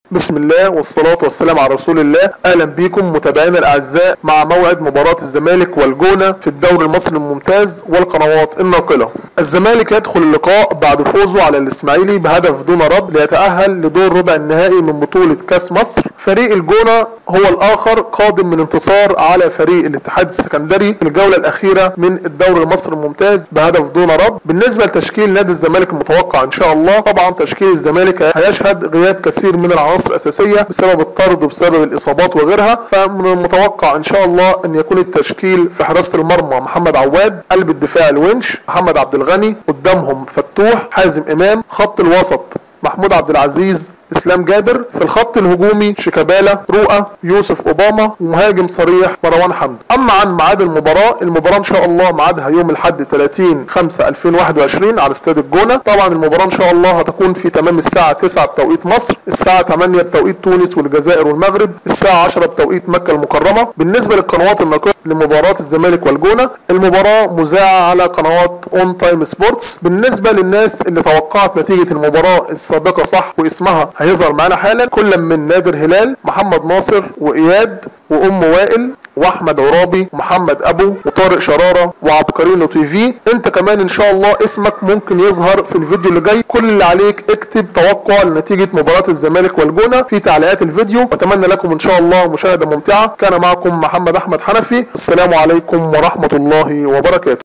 بسم الله والصلاة والسلام على رسول الله أهلا بكم متابعينا الأعزاء مع موعد مباراة الزمالك والجونة في الدوري المصري الممتاز والقنوات الناقلة الزمالك يدخل اللقاء بعد فوزه على الإسماعيلي بهدف دون رد ليتأهل لدور ربع النهائي من بطولة كأس مصر فريق الجونة هو الآخر قادم من انتصار على فريق الاتحاد السكندري في الجولة الأخيرة من الدوري المصري الممتاز بهدف دون رد بالنسبة لتشكيل نادي الزمالك المتوقع إن شاء الله طبعا تشكيل الزمالك هيشهد غياب كثير من العناصر الأساسية بسبب الطرد وبسبب الإصابات وغيرها فمن المتوقع إن شاء الله أن يكون التشكيل في حراسة المرمى محمد عواد قلب الدفاع الونش محمد عبد الغني قدامهم فتوح حازم إمام خط الوسط محمود عبد العزيز اسلام جابر في الخط الهجومي شيكابالا رؤى يوسف اوباما ومهاجم صريح مروان حمدي اما عن ميعاد المباراه المباراه ان شاء الله ميعادها يوم الاحد 30 5 2021 على استاد الجونه طبعا المباراه ان شاء الله هتكون في تمام الساعه 9 بتوقيت مصر الساعه 8 بتوقيت تونس والجزائر والمغرب الساعه 10 بتوقيت مكه المكرمه بالنسبه للقنوات الناقله لمباراه الزمالك والجونه المباراه مذاعه على قنوات اون تايم سبورتس بالنسبه للناس اللي توقعت نتيجه المباراه السابقه صح واسمها هيظهر معانا حالا كل من نادر هلال محمد ناصر واياد وام وائل واحمد عرابي ومحمد ابو وطارق شراره وعبقرينو تي في انت كمان ان شاء الله اسمك ممكن يظهر في الفيديو اللي جاي كل اللي عليك اكتب توقع لنتيجه مباراه الزمالك والجونه في تعليقات الفيديو واتمنى لكم ان شاء الله مشاهده ممتعه كان معكم محمد احمد حنفي السلام عليكم ورحمه الله وبركاته